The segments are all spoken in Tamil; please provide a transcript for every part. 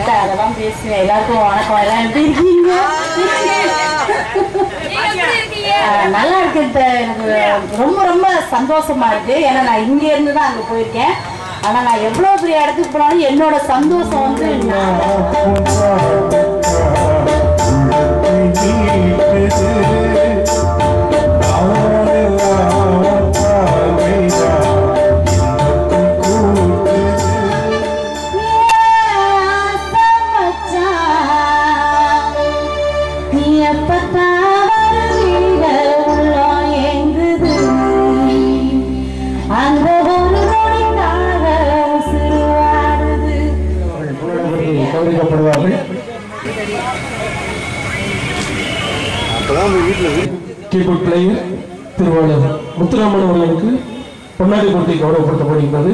அக்கா அதெல்லாம் பேசுவேன் எல்லாருக்கும் வணக்கம் எல்லாம் எப்படி இருக்கீங்க ஆஹ் நல்லா இருக்கு அத்தை. எனக்கு ரொம்ப ரொம்ப சந்தோஷமா இருக்கு ஏன்னா நான் இங்க இருந்து தான் அங்க போயிருக்கேன் ஆனா நான் எவ்வளவு பெரிய இடத்துக்கு போனாலும் என்னோட சந்தோஷம் வந்து நான் கவனிக்கப்படுவார்கள் கீபோர்ட் பிளேயர் திருவாளர் முத்துராமன் அவர்களுக்கு பொன்னாடி போட்டி கௌரவப்படுத்தப்படுகின்றது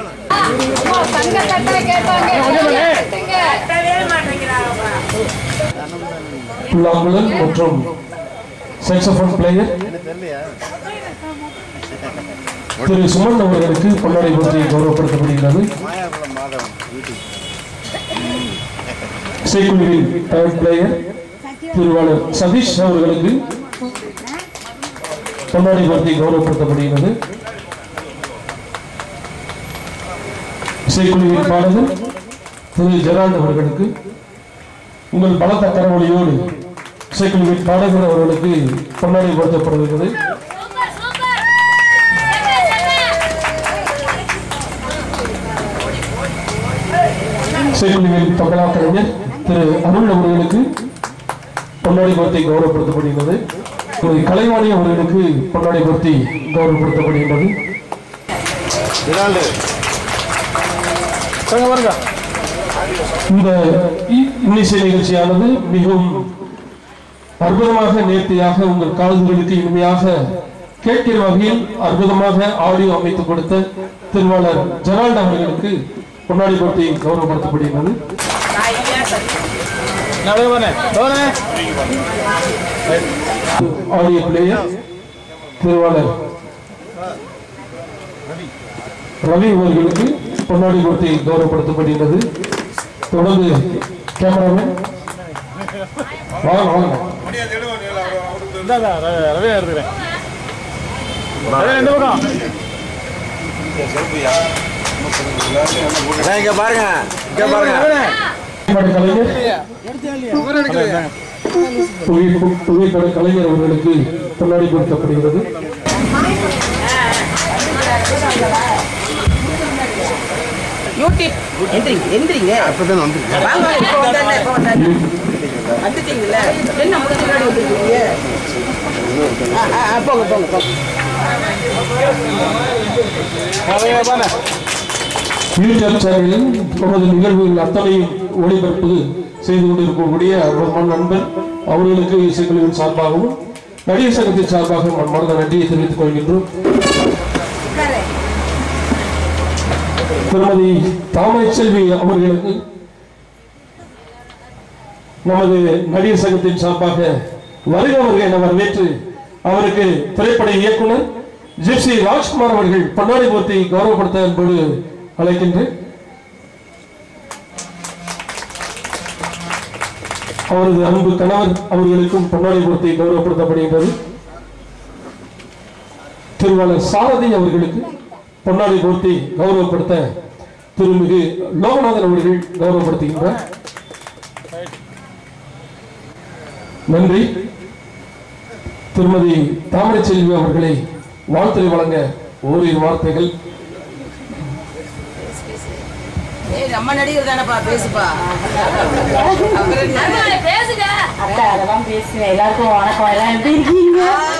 புல்லாங்குழல் மற்றும் செக்ஸோஃபோன் பிளேயர் திரு சுமன் அவர்களுக்கு பொன்னாடி போட்டி கௌரவப்படுத்தப்படுகிறது இசைக்குழுவின் தேர்ட் பிளேயர் திருவாளர் சதீஷ் அவர்களுக்கு பொன்னாடி போட்டி கௌரவப்படுத்தப்படுகிறது இசைக்குழுவின் பாடகர் திரு ஜெரால்ட் அவர்களுக்கு உங்கள் பலத்த கரவொலியோடு இசைக்குழுவின் பாடகர் அவர்களுக்கு பொன்னாடி போர்த்தப்படுகிறது இசைக்குழுவின் தபலா கலைஞர் திரு அருள் அவர்களுக்கு பொன்னாடி போர்த்தி கௌரவப்படுத்தப்படுகிறது திரு கலைவாணி அவர்களுக்கு பொன்னாடி போர்த்தி கௌரவப்படுத்தப்படுகின்றது இந்த இ- இன்னிசை நிகழ்ச்சியானது மிகவும் அற்புதமாக நேர்த்தியாக உங்கள் காதுகளுக்கு இனிமையாக கேட்கிற வகையில் அற்புதமாக ஆடியோ அமைத்து கொடுத்த திருவாளர் ஜெரால்ட் அவர்களுக்கு பொன்னாடி போட்டி கௌரவப்படுத்தப்படுகிறது ஆடியோ பிளேயர் திருவாளர் ரவி அவர்களுக்கு பொன்னாடி போட்டி கௌரவப்படுத்தப்படுகிறது தொடர்ந்து கேமராமேன் வாங்க வாங்க இங்க பாருங்க இங்க பாருங்க புகைப்பட கலைஞர் புகை- புகைப்பட கலைஞர் அவர்களுக்கு பொன்னாடி கொடுக்கப்படுகிறது யூடியூப் எந்திரிங்க எந்திரிங்க வாங்க இப்போ வந்தானே இப்போ வந்தானே வந்துட்டீங்கல்ல என்ன முதல் முன்னாடி வந்துருக்கீங்க ஆ, ஆ, ஆ, போங்க போங்க போங்க யூடியூப் சேனலில் நமது நிகழ்வுகள் அத்தனையும் ஒளிபரப்பு செய்து கொண்டிருக்கக்கூடிய அற்புதமான நண்பர் அவர்களுக்கு இசைக்குழுவின் சார்பாகவும் நடிகர் சங்கத்தின் சார்பாகவும் நான் மனத நன்றியை தெரிவித்துக் கொள்கின்றோம் திருமதி தாமரை செல்வி அவர்களுக்கு நமது நடிகர் சங்கத்தின் சார்பாக வருக வருக என வரவேற்று அவருக்கு திரைப்பட இயக்குனர் ஜிப்சி ராஜ்குமார் அவர்கள் பொன்னாடி போர்த்தி கௌரவப்படுத்த என்பது அழைக்கின்றேன் அவரது அன்பு கணவர் அவர்களுக்கும் பொன்னாடி போர்த்தி கௌரவப்படுத்தப்படுகின்றது திருவாளர் சாரதி அவர்களுக்கு பொன்னாடி போர்த்தி கௌரவப்படுத்த திருமிகு லோகநாதன் அவர்கள் கௌரவப்படுத்துகின்றார் நன்றி திருமதி தாமரை செல்வி அவர்களை வாழ்த்துறை வழங்க ஓரிரு வார்த்தைகள் ஏய் நம்ம நடிகர் தானேப்பா பேசுப்பா அப்புறம் என்ன? பேசுங்க அக்கா அதெல்லாம் பேசுவேன் எல்லாருக்கும் வணக்கம் எல்லாம் எப்படி இருக்கீங்க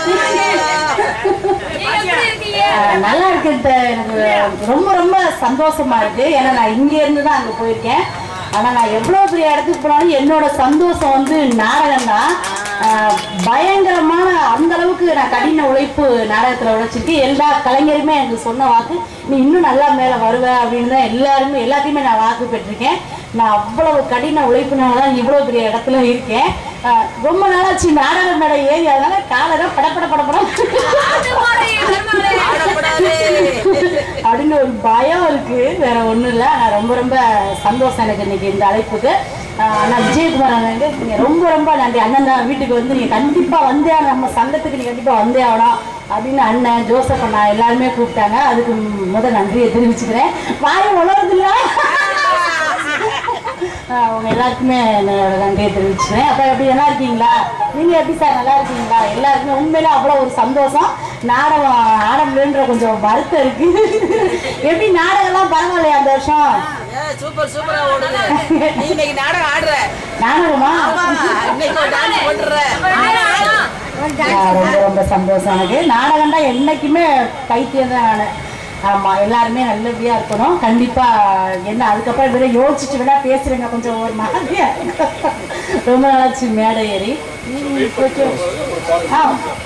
நீங்க எப்படி இருக்கீங்க ஆஹ் நல்லா இருக்கு அத்தை. எனக்கு ரொம்ப ரொம்ப சந்தோஷமா இருக்கு ஏன்னா நான் இங்க இருந்து தான் அங்க போயிருக்கேன் ஆனா நான் எவ்வளவு பெரிய இடத்துக்கு போனாலும் என்னோட சந்தோஷம் வந்து நாடகம் தான் பயங்கரமான அந்த அளவுக்கு நான் கடின உழைப்பு நாடகத்துல உழைச்சிருக்கேன் எல்லா கலைஞருமே எனக்கு சொன்ன வாக்கு நீ இன்னும் நல்லா மேல வருவ அப்படின்னு தான் எல்லாருமே எல்லாத்தையுமே நான் வாக்கு பெற்றிருக்கேன் நான் அவ்வளவு கடின உழைப்புனால தான் இவ்வளவு பெரிய இடத்துல இருக்கேன் ஆஹ் ரொம்ப நாளாச்சு நாடக மேடை ஏறி அதனால காலை தான் படப்பட படப்படம் ஆடப்படாதே. அப்படின்னு ஒரு பயம் இருக்கு வேற ஒண்ணும் இல்லை ஆனா ரொம்ப ரொம்ப சந்தோஷம் எனக்கு இன்னைக்கு இந்த அழைப்புக்கு ஆஹ் அண்ணா விஜயகுமார் அண்ணன் வந்து நீங்க ரொம்ப ரொம்ப நன்றி அண்ணன் தான் வீட்டுக்கு வந்து நீங்க கண்டிப்பா வந்தே ஆகணும். நம்ம சங்கத்துக்கு நீங்க கண்டிப்பா வந்தே ஆகணும் அப்படின்னு அண்ணன் ஜோசப் அண்ணா எல்லாருமே கூப்பிட்டாங்க அதுக்கு முதல் நன்றியை தெரிவிச்சுக்கிறேன் வாய் உணர்றதில்ல ஆஹ் உங்க எல்லாருக்குமே என்னோட நன்றியை தெரிவிச்சுக்கிறேன் அப்ப எப்படி நல்லா இருக்கீங்களா நீங்க எப்படி சார் நல்லா இருக்கீங்களா எல்லாருக்குமே உண்மையில அவ்வளவு ஒரு சந்தோஷம் நாடகம் ஆடம்லன்ற கொஞ்சம் வருத்தம் இருக்கு எப்படி நாடகம்லாம் பரவாயில்லையா அந்த வருஷம் சூப்பர் சூப்பரா ஓடுது நீ இன்னைக்கு நாடகம் ஆடுற நாடகமா ஆமா, இன்னைக்கு ஒரு டான்ஸ் பண்ற ஆஹ் ரொம்ப ரொம்ப சந்தோஷம் எனக்கு நாடகம் தான் என்னைக்குமே பைத்தியம் தான் நான் ஆமா எல்லாருமே நல்லபடியா இருக்கணும் கண்டிப்பா என்ன அதுக்கப்புறம் வேற யோசிச்சுட்டு வேணா பேசுறேங்க கொஞ்சம் ஒரு மாதிரியா இருக்கு. ரொம்ப நாளாச்சு மேடை ஏறி ம், okay. ஆ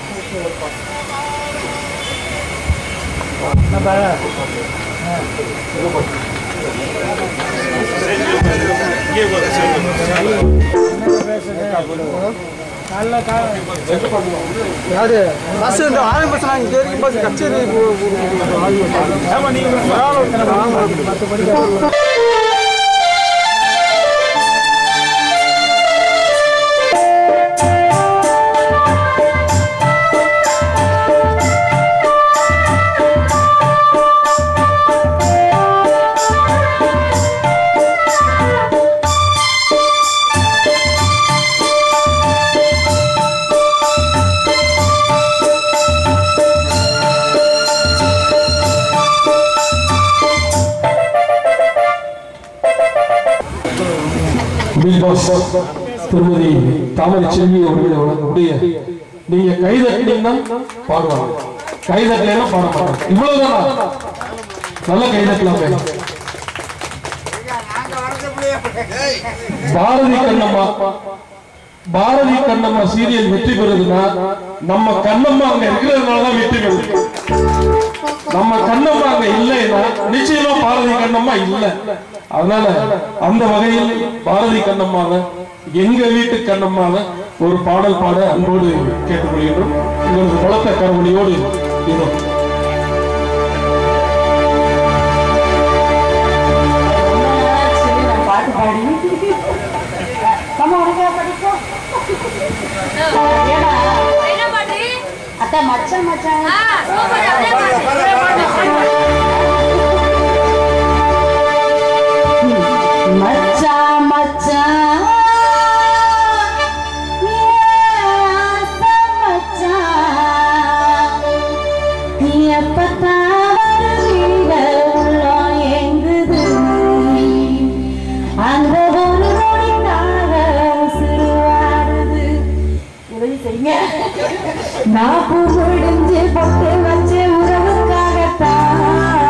பஸ் இந்த ஆயிரம் பஸ் நான் இங்கே வரைக்கும் பஸ் கச்சேரி பிக் பாஸ் திருமதி தாமரை செல்வி அவர்களை வழங்கக்கூடிய நீங்க கைதட்டினீங்கன்னா பாடுவாங்க கைதட்டலைன்னா பாட மாட்டாங்க இவ்வளவுதானா நல்ல கைதட்டலாமே பாரதி கண்ணம்மா பாரதி கண்ணம்மா சீரியல் வெற்றி பெறுதுன்னா நம்ம கண்ணம்மா அங்க இருக்கிறதுனால தான் வெற்றி பெறுது நம்ம கண்ணம்மா அங்க இல்லைன்னா நிச்சயமா பாரதி கண்ணம்மா இல்ல அதனால அந்த வகையில் பாரதி கண்ணம்மாவை எங்க வீட்டு கண்ணம்மாவை ஒரு பாடல் பாட அன்போடு கேட்டுக்கொள்கின்றோம் உங்களது பலத்த கரவழியோடு இதோ ரொம்ப நாளாச்சு நான் பாட்டு பாடி நம்ம உனக்கே படிப்போம் ஏடா என்ன பாட்டு அத்தை மச்சான் மச்சான் ஆ சூப்பர் அதே பாட்டு மச்சான் மச்சான் ஏன் ஆசை மச்சான் நீ எப்பத்தான் வருவீங்க உள்ளம் ஏங்குது அந்த ஒரு நொடிக்காக சிறுவாடுது உதவி செய்யுங்க நான் பூ முடிஞ்சு பொட்டு வச்ச உறவுக்காகத்தான்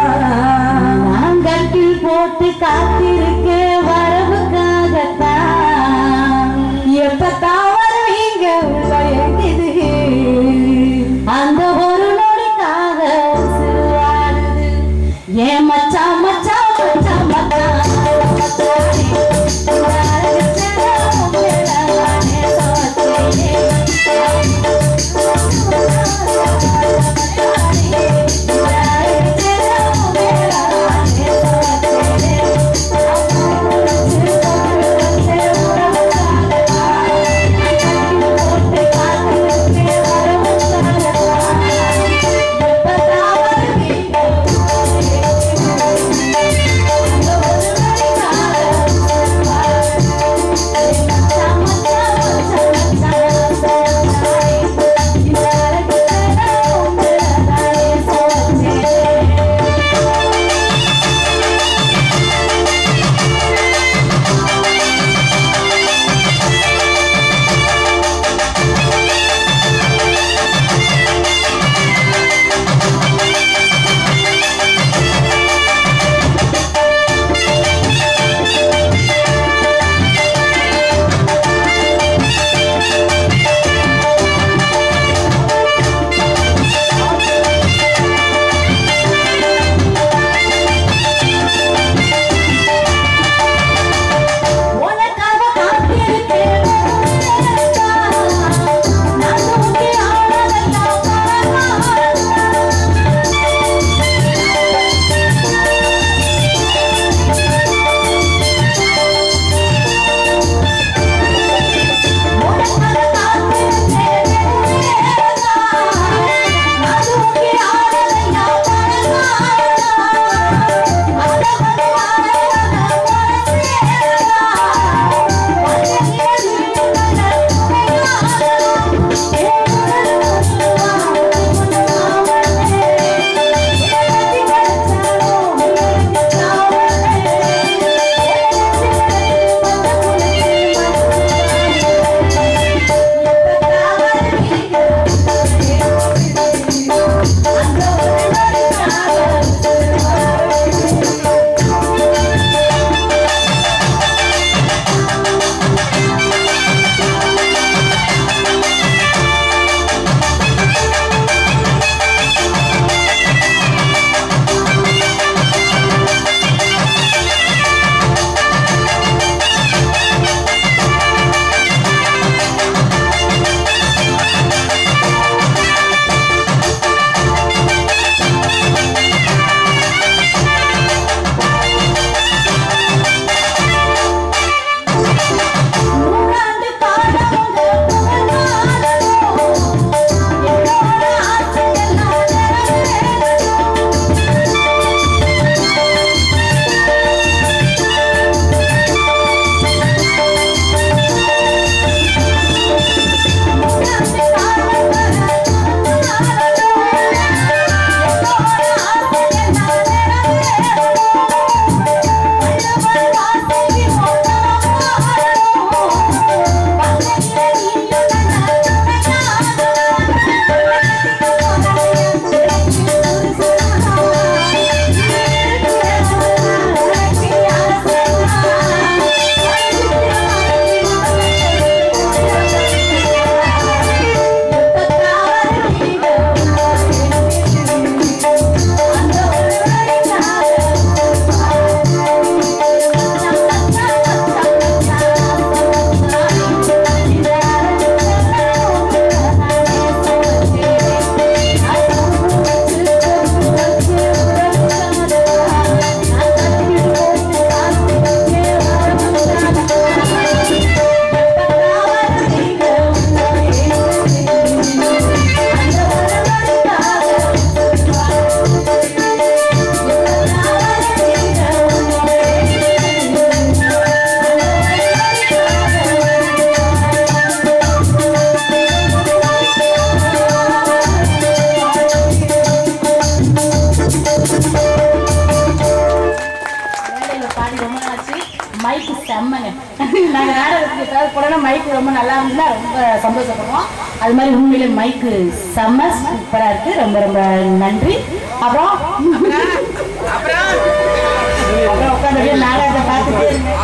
நாங்க நாடகத்துக்கு ஏதாவது போடணும் மைக் ரொம்ப நல்லா இருந்தா ரொம்ப சந்தோஷப்படுவோம் அது மாதிரி உண்மையிலே மைக்கு செம்ம சூப்பரா இருக்கு ரொம்ப ரொம்ப நன்றி அப்புறம் அப்புறம் அப்புறம் உட்காந்து நாடகத்தை பார்த்துட்டு இருந்தேன்.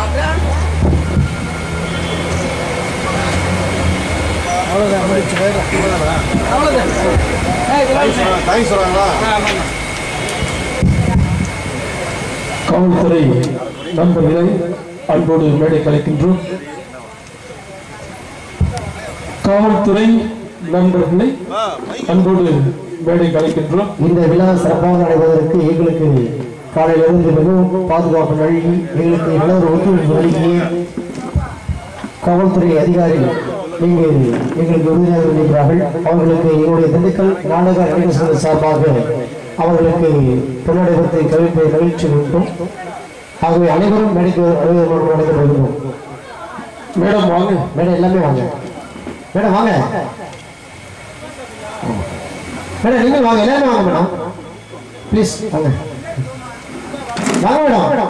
தேங்க்ஸ் சொல்றாங்களா காவல்துறை நண்பர்களை அன்போடு மேடை கலைக்கின்றோம் காவல்துறை நண்பர்களை அன்போடு மேடை கலைக்கின்றோம் இந்த விழா சிறப்பாக நடைபெறுவதற்கு எங்களுக்கு காலையிலிருந்து மிகவும் பாதுகாப்பு நல்கி எங்களுக்கு நல்ல ஒரு ஒத்துழைப்பு நல்கிய காவல்துறை அதிகாரிகள் இங்கு எங்களுக்கு உறுதியாக இருக்கிறார்கள் அவர்களுக்கு எங்களுடைய திண்டுக்கல் நாடக நடிகர் சங்க சார்பாக அவர்களுக்கு பொன்னடைபத்தை கவிப்பை மகிழ்ச்சி கொண்டோம் ஆகவே அனைவரும் நடிக்க அனைவரும் நடிக்க விரும்பும் மேடம் வாங்க மேடம் எல்லாமே வாங்க மேடம் வாங்க மேடம் நீங்கள் வாங்க எல்லாமே வாங்க மேடம் ப்ளீஸ் வாங்க வாங்க மேடம்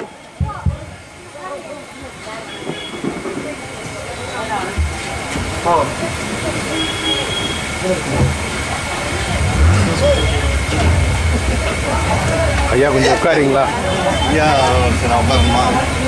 ஐயா கொஞ்சம் உட்காருங்களா ஐயா சரி நான் உட்காருமா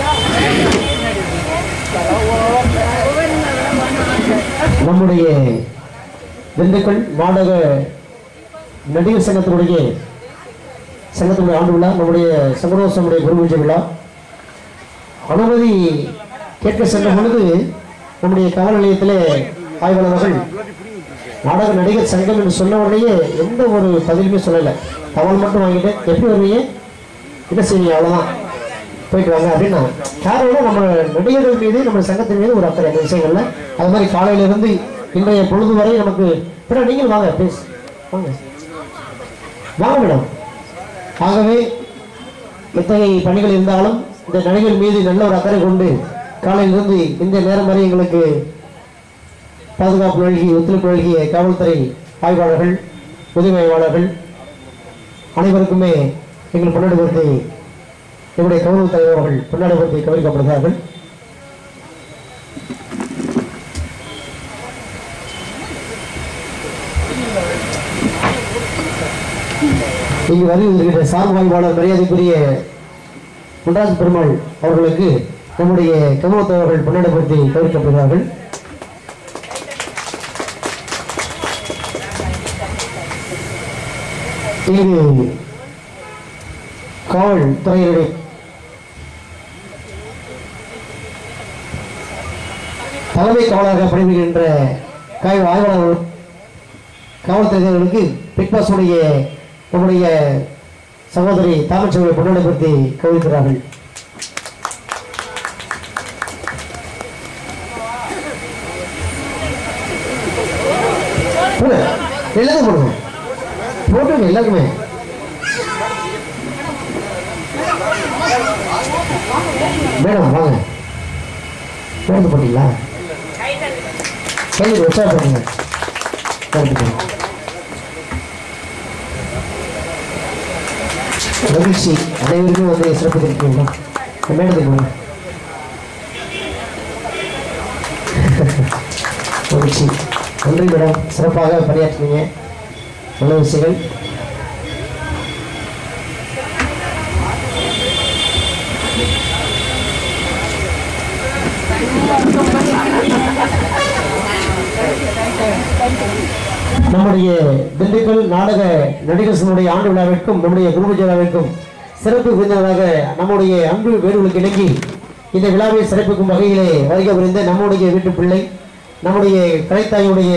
நம்முடைய திண்டுக்கல் நாடக நடிகர் சங்கத்தினுடைய சங்கத்தினுடைய ஆண்டு விழா நம்முடைய சங்கரோசனுடைய குருபூஜை விழா அனுமதி கேட்க சென்ற பொழுது நம்முடைய காவல் நிலையத்திலே ஆய்வாளர்கள் நாடக நடிகர் சங்கம் என்று சொன்ன உடனேயே எந்த ஒரு பதிலுமே சொல்லலை தகவல் மட்டும் வாங்கிட்டு எப்படி வருவீங்க என்ன செய்வீங்க அவ்வளோதான் போயிட்டு வாங்க அப்படின்னா காரணம் நம்ம நடிகர்கள் மீது நம்ம சங்கத்தின் மீது ஒரு அக்கறை அந்த விஷயங்கள்ல அது மாதிரி காலையிலிருந்து இன்றைய பொழுது வரை நமக்கு மேடம் நீங்கள் வாங்க ப்ளீஸ் வாங்க வாங்க மேடம் ஆகவே எத்தகைய பணிகள் இருந்தாலும் இந்த நடிகர் மீது நல்ல ஒரு அக்கறை கொண்டு காலையிலிருந்து இந்த நேரம் வரை எங்களுக்கு பாதுகாப்பு நல்கி ஒத்துழைப்பு நல்கிய காவல்துறை ஆய்வாளர்கள் உதவி ஆய்வாளர்கள் அனைவருக்குமே எங்கள் பொன்னாடி என்னுடைய கௌரவ தலைவர்கள் பொன்னாடி பொருத்தை கவனிக்கப்படுகிறார்கள் இங்கு வருகின்ற சார்பு ஆய்வாளர் மரியாதைக்குரிய குண்டராஜ் பெருமாள் அவர்களுக்கு நம்முடைய கௌரவ தலைவர்கள் பொன்னாடி பொருத்தை கவனிக்கப்படுகிறார்கள் இங்கு காவல்துறையினுடைய தலைமை காவலராக பணிபுரிகின்ற காய் ஆய்வாளர்கள் காவல்துறையினருக்கு பிக் பாஸுடைய நம்முடைய சகோதரி தாமச்சோவை பொன்னாடைப்படுத்தி கவனிக்கிறார்கள் போடு. எல்லாத்தையும் போடுங்க போட்டுங்க எல்லாருக்குமே மேடம் வாங்க பேருந்து போட்டீங்களா கையில் வச்சா போட்டுங்க போட்டுக்கோங்க. மகிழ்ச்சி அனைவருமே வந்து சிறப்பு தெரிவிக்கீங்களா மேடத்துக்கு வாங்க மகிழ்ச்சி நன்றி மேடம் சிறப்பாக பணியாற்றினீங்க நல்ல விஷயங்கள் நம்முடைய திண்டுக்கல் நாடக நடிகர் சங்கத்துடைய ஆண்டு விழாவிற்கும் நம்முடைய குருபூஜை விழாவிற்கும் சிறப்பு விருந்தினராக நம்முடைய அன்பு வேடுகளுக்கு இணங்கி இந்த விழாவை சிறப்பிக்கும் வகையிலே வருகை புரிந்த நம்முடைய வீட்டு பிள்ளை நம்முடைய கலைத்தாயுடைய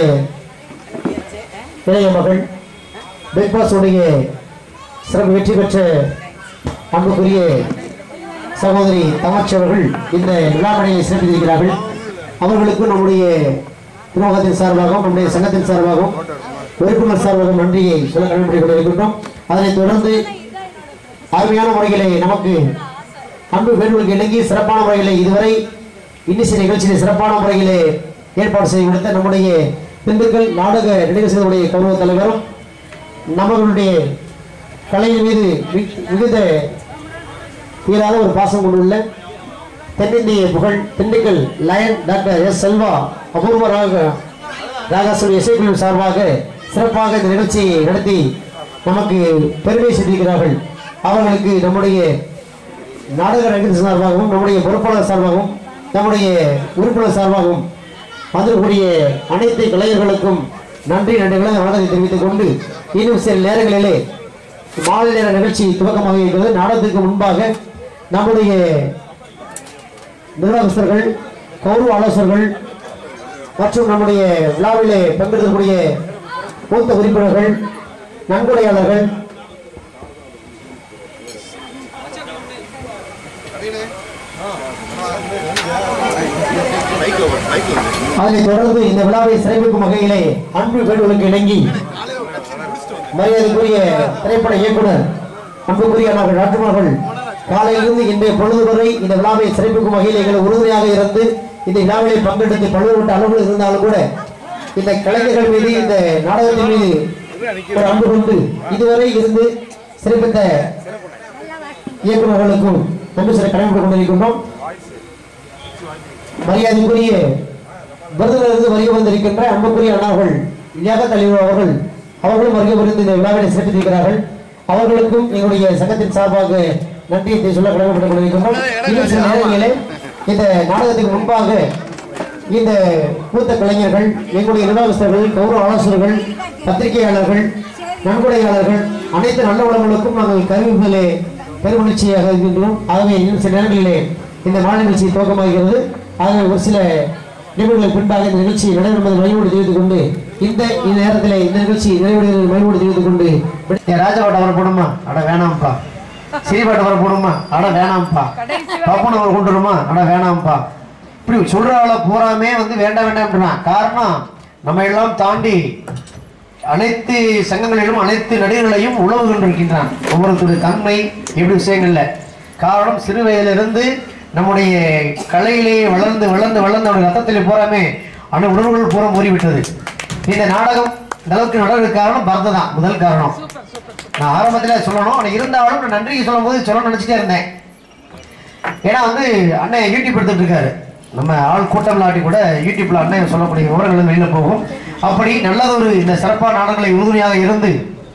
இளைய மகள் பிக் பாஸ் உடைய சிறப்பு வெற்றி பெற்ற அன்புக்குரிய சகோதரி தமாட்சி அவர்கள் இந்த விழாமணியை சிறப்பித்திருக்கிறார்கள் அவர்களுக்கும் நம்முடைய துரோகத்தின் சார்பாகவும் நம்முடைய சங்கத்தின் சார்பாகவும் உறுப்பினர் சார்பாகவும் நன்றியை சொல்ல கடமைப்பட்டு கொண்டிருக்கின்றோம் அதனைத் தொடர்ந்து அருமையான முறையிலே நமக்கு அன்பு வேண்டுகளுக்கு இணங்கி சிறப்பான முறையிலே இதுவரை இன்னிசை நிகழ்ச்சியிலே சிறப்பான முறையிலே ஏற்பாடு செய்து கொடுத்த நம்முடைய திண்டுக்கல் நாடக நடிகர் சங்கத்துடைய கௌரவ தலைவரும் நம்மளுடைய கலையின் மீது மிக்- மிகுந்த தீராத ஒரு பாசம் கொண்டுள்ள தென்னிந்திய புகழ் Dindigul Lion doctor S Selva Apoorva Raga ராகாசுடைய இசைக்குழு சார்பாக சிறப்பாக இந்த நிகழ்ச்சியை நடத்தி நமக்கு பெருமை சேர்த்திருக்கிறார்கள் அவர்களுக்கு நம்முடைய நாடக ரங்கத்தின் சார்பாகவும் நம்முடைய பொறுப்பாளர் சார்பாகவும் நம்முடைய உறுப்பினர் சார்பாகவும் வந்திருக்கக்கூடிய அனைத்து கலைஞர்களுக்கும் நன்றி நன்றிகளை வணக்கத்தை தெரிவித்துக் கொண்டு இன்னும் சில நேரங்களிலே மாலை நேர நிகழ்ச்சி துவக்கமாக இருக்கிறது நாடகத்துக்கு முன்பாக நம்முடைய நிர்வாகஸ்தர்கள் கௌரவ ஆலோசகர்கள் மற்றும் நம்முடைய விழாவிலே பங்கெடுக்கக்கூடிய மூத்த உறுப்பினர்கள் நன்கொடையாளர்கள் மைக் மைக் அதனைத் தொடர்ந்து இந்த விழாவை சிறப்பிக்கும் வகையிலே அன்பு வேண்டுகளுக்கு இணங்கி மரியாதைக்குரிய திரைப்பட இயக்குனர் அன்புக்குரிய நாங்கள் ராஜ்குமார்கள் காலையிலிருந்து இன்றைய பொழுது வரை இந்த விழாவை சிறப்பிக்கும் வகையில் எங்கள் உறுதுணையாக இருந்து இந்த விழாவிலே பங்கெடுத்து பல்வேறு அளவில் இருந்தாலும் கூட இந்த கலைஞர்கள் மீது இந்த நாடகத்தின் மீது ஒரு அன்பு கொண்டு இதுவரை இருந்து சிறப்பித்த இயக்குநர்களுக்கும் நன்றி சில கடமைப்பட்டுக் கொண்டிருக்கின்றோம் மரியாதைக்குரிய விருதுகளிலிருந்து வருகை வந்திருக்கின்ற அன்புக்குரிய அண்ணார்கள் இலியாக தலைவர் அவர்கள் அவர்களும் வருகை புரிந்து இந்த விழாவினை சிறப்பித்திருக்கிறார்கள் அவர்களுக்கும் எங்களுடைய சங்கத்தின் சார்பாக நன்றியை சொல்ல கடமைப்பட்டுக் கொண்டிருக்கின்றோம் இன்னும் சில நேரங்களிலே இந்த நாடகத்துக்கு முன்பாக இந்த மூத்த கலைஞர்கள் எங்களுடைய நிர்வாகஸ்தர்கள் கௌரவ ஆலோசகர்கள் பத்திரிகையாளர்கள் நன்கொடையாளர்கள் அனைத்து நல்ல உலகங்களுக்கும் நாங்கள் கருவிகளே பெருமகிழ்ச்சியாக இருக்கின்றோம் ஆகவே இன்னும் சில நேரங்களிலே இந்த மாலை நிகழ்ச்சி துவக்கமாகிறது ஆகவே ஒரு சில நிமிடங்களுக்கு பின்பாக இந்த நிகழ்ச்சி நடைபெறுவதை மகிழ்வோடு தெரிவித்துக் கொண்டு இந்த இந்த நேரத்தில் இந்த நிகழ்ச்சி நிறைவடைவதை மகிழ்வோடு தெரிவித்துக் கொண்டு ஏன் ராஜபாட்ட வர போடுமா அட வேணாம்ப்பா சிறிபாட்ட வர போடுமா அட வேணாம்ப்பா பப்பன் அவர் கொண்டு வருமா அட வேணாம்ப்பா இப்படி சொல்ற ஆள பூராமே வந்து வேண்டாம் வேண்டாம்ன்றான் காரணம் நம்ம எல்லாம் தாண்டி அனைத்து சங்கங்களிலும் அனைத்து நடிகர்களையும் உழவு கொண்டிருக்கின்றான் ஒவ்வொருத்தருடைய தன்மை எப்படி விஷயங்கள்ல காரணம் சிறு வயதிலிருந்து நம்முடைய கலையிலே வளர்ந்து வளர்ந்து வளர்ந்து அவருடைய ரத்தத்தில் பூராமே அந்த உணர்வுகள் பூரா மூறிவிட்டது இந்த நாடகம் இந்த அளவுக்கு நடவடிக்கை காரணம் பரத தான் முதல் காரணம் நான் ஆரம்பத்துல சொல்லணும் ஆனால் இருந்தாலும் நான் நன்றி சொல்லும் போது சொல்ல நினைச்சிட்டே இருந்தேன் ஏன்னா வந்து அண்ணன் யூடியூப் எடுத்துட்டு இருக்காரு நம்ம ஆள் கூட்டம் இல்லாட்டி கூட யூடியூப்ல அண்ணன் சொல்லக்கூடிய விவரங்கள் வெளியில போகும் அப்படி நல்லதொரு இந்த சிறப்பான நாடகங்களை உறுதுணையாக இருந்து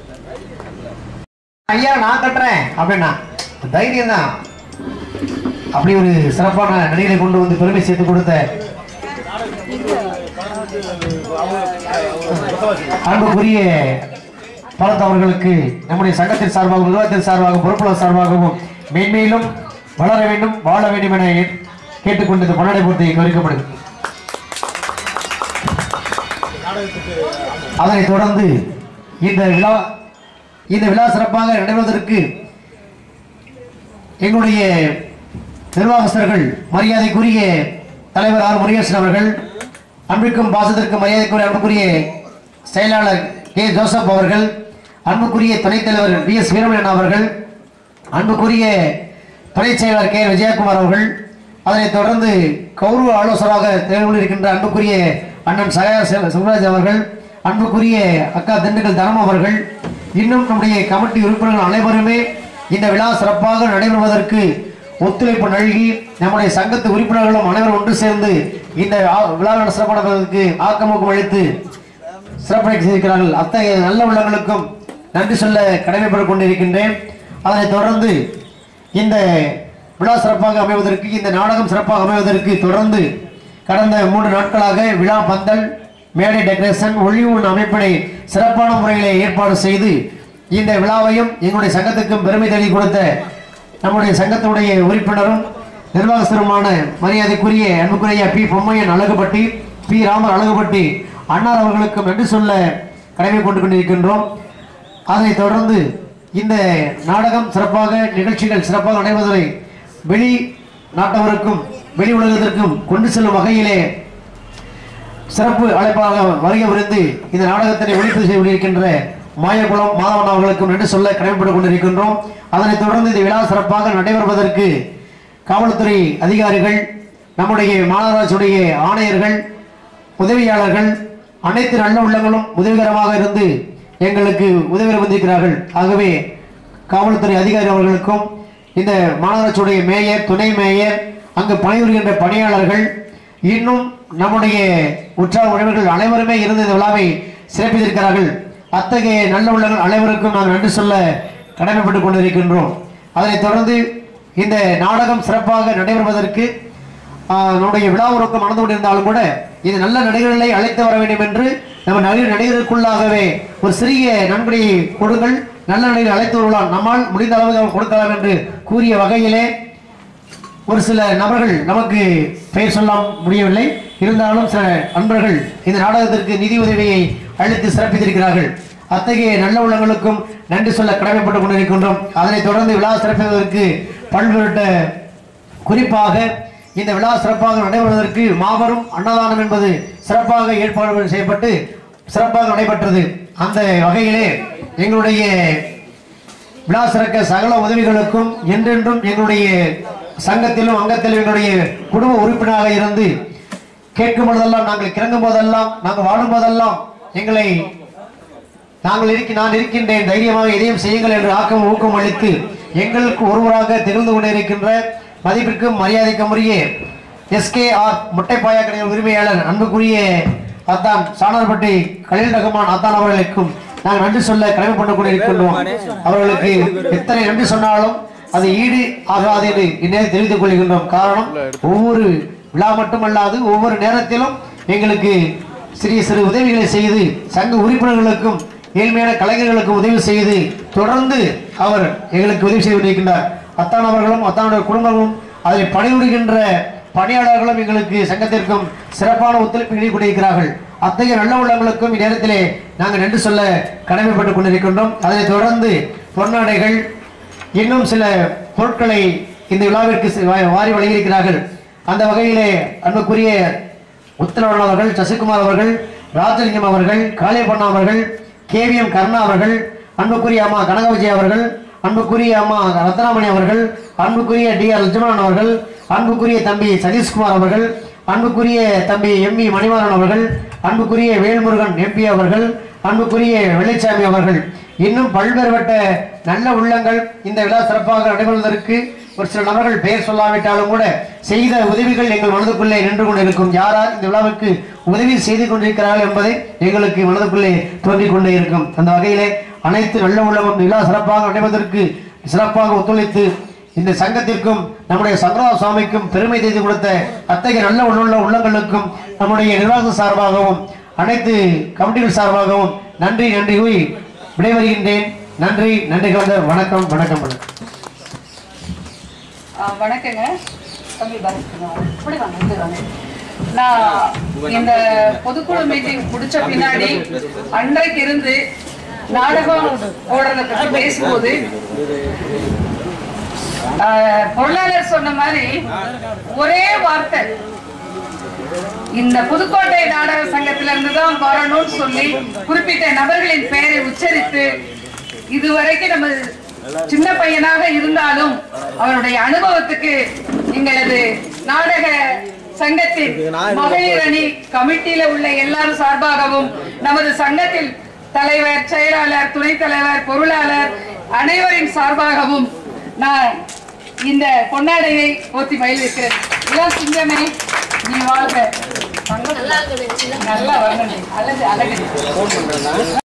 ஐயா நான் கட்டுறேன் அப்படின்னா தைரியம் தான் அப்படி ஒரு சிறப்பான நடிகரை கொண்டு வந்து பெருமை சேர்த்து கொடுத்த அன்புக்குரிய பலத் அவர்களுக்கு நம்முடைய சங்கத்தின் சார்பாகவும் நிர்வாகத்தின் சார்பாகவும் பொறுப்பாளர் சார்பாகவும் மென்மேலும் வளர வேண்டும் வாழ வேண்டும் என கேட்டுக்கொண்டு இந்த பொன்னாடை போட்டி கோரிக்கப்படுது அதனைத் தொடர்ந்து இந்த விழா இந்த விழா சிறப்பாக நடைபெறுவதற்கு எங்களுடைய நிர்வாகஸ்தர்கள் மரியாதைக்குரிய தலைவர் ஆர் முருகேசன் அவர்கள் அன்பிற்கும் பாசத்திற்கும் மரியாதைக்குரிய அன்புக்குரிய செயலாளர் கே ஜோசப் அவர்கள் அன்புக்குரிய துணைத் தலைவர் டி எஸ் வீரமணன் அவர்கள் அன்புக்குரிய துணைச் செயலாளர் கே விஜயகுமார் அவர்கள் அதனைத் தொடர்ந்து கௌரவ ஆலோசகராக தேர்வு இருக்கின்ற அன்புக்குரிய அண்ணன் சகாய செ- சிவராஜ் அவர்கள் அன்புக்குரிய அக்கா திண்டுக்கல் தனம் அவர்கள் இன்னும் நம்முடைய கமிட்டி உறுப்பினர்கள் அனைவருமே இந்த விழா சிறப்பாக நடைபெறுவதற்கு ஒத்துழைப்பு நல்கி நம்முடைய சங்கத்து உறுப்பினர்களும் அனைவரும் ஒன்று சேர்ந்து இந்த ஆ- விழாவில் சிறப்பானதற்கு ஆக்கமூக்கம் அளித்து சிறப்படை செய்திருக்கிறார்கள் அத்தகைய நல்ல உள்ளங்களுக்கும் நன்றி சொல்ல கடமைப்பட்டுக் கொண்டிருக்கின்றேன் அதனைத் தொடர்ந்து இந்த விழா சிறப்பாக அமைவதற்கு இந்த நாடகம் சிறப்பாக அமைவதற்கு தொடர்ந்து கடந்த மூன்று நாட்களாக விழா பந்தல் மேடை டெக்கரேஷன் ஒளிவுண் அமைப்பினை சிறப்பான முறையிலே ஏற்பாடு செய்து இந்த விழாவையும் எங்களுடைய சங்கத்துக்கும் பெருமை தேடி கொடுத்த நம்முடைய சங்கத்தினுடைய உறுப்பினரும் நிர்வாகஸ்தருமான மரியாதைக்குரிய அன்புக்குரிய பி பொம்மையன் அழகுபட்டி பி ராமர் அழகுபட்டி அன்னார் அவர்களுக்கும் நன்றி சொல்ல கடமை கொண்டு கொண்டிருக்கின்றோம் அதைத் தொடர்ந்து இந்த நாடகம் சிறப்பாக நிகழ்ச்சிகள் சிறப்பாக நடைபெறுவதை வெளி நாட்டவருக்கும் வெளி உலகத்திற்கும் கொண்டு செல்லும் வகையிலே சிறப்பு அழைப்பாக வருகை புரிந்து இந்த நாடகத்தினை ஒளிப்பதிவு செய்து கொண்டிருக்கின்ற மாயகுளம் மாதவன் அவர்களுக்கும் நன்றி சொல்ல கடமைப்பட்டுக் கொண்டிருக்கின்றோம் அதனைத் தொடர்ந்து இந்த விழா சிறப்பாக நடைபெறுவதற்கு காவல்துறை அதிகாரிகள் நம்முடைய மாநகராட்சியுடைய ஆணையர்கள் உதவியாளர்கள் அனைத்து நல்ல உள்ளங்களும் உதவிகரமாக இருந்து எங்களுக்கு உதவி வந்திருக்கிறார்கள் ஆகவே காவல்துறை அதிகாரி அவர்களுக்கும் இந்த மாநகராட்சியுடைய மேயர் துணை மேயர் அங்கு பணிபுரிகின்ற பணியாளர்கள் இன்னும் நம்முடைய உற்சாக உறவினர்கள் அனைவருமே இருந்து இந்த விழாவை சிறப்பித்திருக்கிறார்கள் அத்தகைய நல்ல உள்ளங்கள் அனைவருக்கும் நாம் நன்றி சொல்ல கடமைப்பட்டுக் கொண்டிருக்கின்றோம் அதனைத் தொடர்ந்து இந்த நாடகம் சிறப்பாக நடைபெறுவதற்கு ஆஹ், நம்முடைய விழா உறக்கம் நடந்து கொண்டிருந்தாலும் கூட இது நல்ல நடிகர்களை அழைத்து வர வேண்டும் என்று நம்ம நடிகர் நடிகருக்குள்ளாகவே ஒரு சிறிய நன்கொடையை கொடுங்கள் நல்ல நடிகர் அழைத்து வருவான் நம்மால் முடிந்த அளவுக்கு அவர் கொடுக்கலாம் என்று கூறிய வகையிலே ஒரு சில நபர்கள் நமக்கு பெயர் சொல்ல முடியவில்லை இருந்தாலும் சில நண்பர்கள் இந்த நாடகத்திற்கு நிதி உதவியை அளித்து சிறப்பித்திருக்கிறார்கள் அத்தகைய நல்ல உள்ளங்களுக்கும் நன்றி சொல்ல கடமைப்பட்டுக் கொண்டிருக்கின்றோம் அதனைத் தொடர்ந்து விழா சிறப்பிப்பதற்கு பல்வேறுட்ட குறிப்பாக இந்த விழா சிறப்பாக நடைபெறுவதற்கு மாபெரும் அன்னதானம் என்பது சிறப்பாக ஏற்பாடுகள் செய்யப்பட்டு சிறப்பாக நடைபெற்றது அந்த வகையிலே எங்களுடைய விழா சிறக்க சகல உதவிகளுக்கும் என்றென்றும் எங்களுடைய சங்கத்திலும் அங்கத்திலும் எங்களுடைய குடும்ப உறுப்பினராக இருந்து கேட்கும் பொழுதெல்லாம் நாங்கள் கிறங்கும் போதெல்லாம் நாங்கள் வாழும் போதெல்லாம் எங்களை நாங்கள் இருக்க நான் இருக்கின்றேன் தைரியமாக எதையும் செய்யுங்கள் என்று ஆக்கம் ஊக்கம் அளித்து எங்களுக்கு ஒருவராக திகழ்ந்து கொண்டிருக்கின்ற மதிப்பிற்கும் மரியாதைக்கும் உரிய எஸ்கேஆர் முட்டைப்பாயா கடையின் உரிமையாளர் அன்புக்குரிய அத்தான் சாணர்பட்டி கலில் ரஹ்மான் அத்தான் அவர்களுக்கும் நாங்கள் நன்றி சொல்ல கடமைப்பட்டுக் கொண்டிருக்கின்றோம் அவர்களுக்கு எத்தனை நன்றி சொன்னாலும் அது ஈடு ஆகாது என்று இந்நேரம் தெரிவித்துக் கொள்கின்றோம் காரணம் ஒவ்வொரு விழா மட்டுமல்லாது ஒவ்வொரு நேரத்திலும் எங்களுக்கு சிறிய சிறு உதவிகளை செய்து சங்க உறுப்பினர்களுக்கும் ஏழ்மையான கலைஞர்களுக்கும் உதவி செய்து தொடர்ந்து அவர் எங்களுக்கு உதவி செய்து கொண்டிருக்கின்றார் அத்தான் அவர்களும் அத்தானுடைய குடும்பமும் அதில் பணிபுரிகின்ற பணியாளர்களும் எங்களுக்கு சங்கத்திற்கும் சிறப்பான ஒத்துழைப்பு கொண்டிருக்கிறார்கள் அத்தகைய நல்ல உள்ளங்களுக்கும் இந்நேரத்திலே நாங்கள் நன்றி சொல்ல கடமைப்பட்டுக் கொண்டிருக்கின்றோம் அதனைத் தொடர்ந்து பொன்னாடைகள் இன்னும் சில பொருட்களை இந்த விழாவிற்கு சி- வா- வாரி வழங்கியிருக்கிறார்கள் அந்த வகையிலே அன்புக்குரிய உத்தரவன் அவர்கள் சசிகுமார் அவர்கள் ராஜலிங்கம் அவர்கள் காளியப்பண்ணா அவர்கள் கேவிஎம் கருணா அவர்கள் அன்புக்குரிய அம்மா கனகவிஜய் அவர்கள் அன்புக்குரிய அம்மா ரத்னாமணி அவர்கள் அன்புக்குரிய டி ஆர் லட்சுமணன் அவர்கள் அன்புக்குரிய தம்பி சதீஷ்குமார் அவர்கள் அன்புக்குரிய தம்பி எம் இ மணிமாறன் அவர்கள் அன்புக்குரிய வேல்முருகன் எம்பி அவர்கள் அன்புக்குரிய வெள்ளைச்சாமி அவர்கள் இன்னும் பல்வேறுபட்ட நல்ல உள்ளங்கள் இந்த விழா சிறப்பாக நடைபெறுவதற்கு ஒரு சில நபர்கள் பெயர் சொல்லாவிட்டாலும் கூட செய்த உதவிகள் எங்கள் மனதுக்குள்ளே நின்று கொண்டிருக்கும் யாரார் இந்த விழாவுக்கு உதவி செய்து கொண்டிருக்கிறார்கள் என்பதை எங்களுக்கு மனதுக்குள்ளே தோன்றிக் கொண்டே இருக்கும் அந்த வகையிலே அனைத்து நல்ல உள்ளமும் விழா சிறப்பாக நடைபெறுவதற்கு சிறப்பாக ஒத்துழைத்து இந்த சங்கத்திற்கும் நம்முடைய சங்கரா சுவாமிக்கும் பெருமை செய்து கொடுத்த அத்தகைய நல்ல உள்ள உள்ளங்களுக்கும் நம்முடைய நிர்வாகம் சார்பாகவும் அனைத்து கமிட்டிகள் சார்பாகவும் நன்றி நன்றி கூறி விடைபெறுகின்றேன் நன்றி நன்றி கலந்த வணக்கம் வணக்கம் வணக்கம் ஆ, வணக்கங்க தம்பி பாரதிங்க இப்படி வாங்க இப்படி வாங்க நான் இந்த பொதுக்குழு மீட்டிங் முடிச்ச பின்னாடி அன்றைக்கு இருந்து நாடகம் ஓடுறத பத்தி பேசும்போது ஆ, பொருளாளர் சொன்ன மாதிரி ஒரே வார்த்தை இந்த புதுக்கோட்டை நாடக சங்கத்தில இருந்து தான் வரணும்னு சொல்லி குறிப்பிட்ட நபர்களின் பெயரை உச்சரித்து இதுவரைக்கும் நம்ம சின்ன பையனாக இருந்தாலும் அவருடைய அனுபவத்துக்கு எங்களது நாடக சங்கத்தின் மகளிர் அணி கமிட்டியில உள்ள எல்லாரும் சார்பாகவும் நமது சங்கத்தில் தலைவர் செயலாளர் துணைத் தலைவர் பொருளாளர் அனைவரின் சார்பாகவும் நான் இந்த பொன்னாடையை போத்தி மகிழ்விக்கிறேன் இளம் சிங்கமே நீ வாழ்க நல்லா வரணும் அல்லது அழகு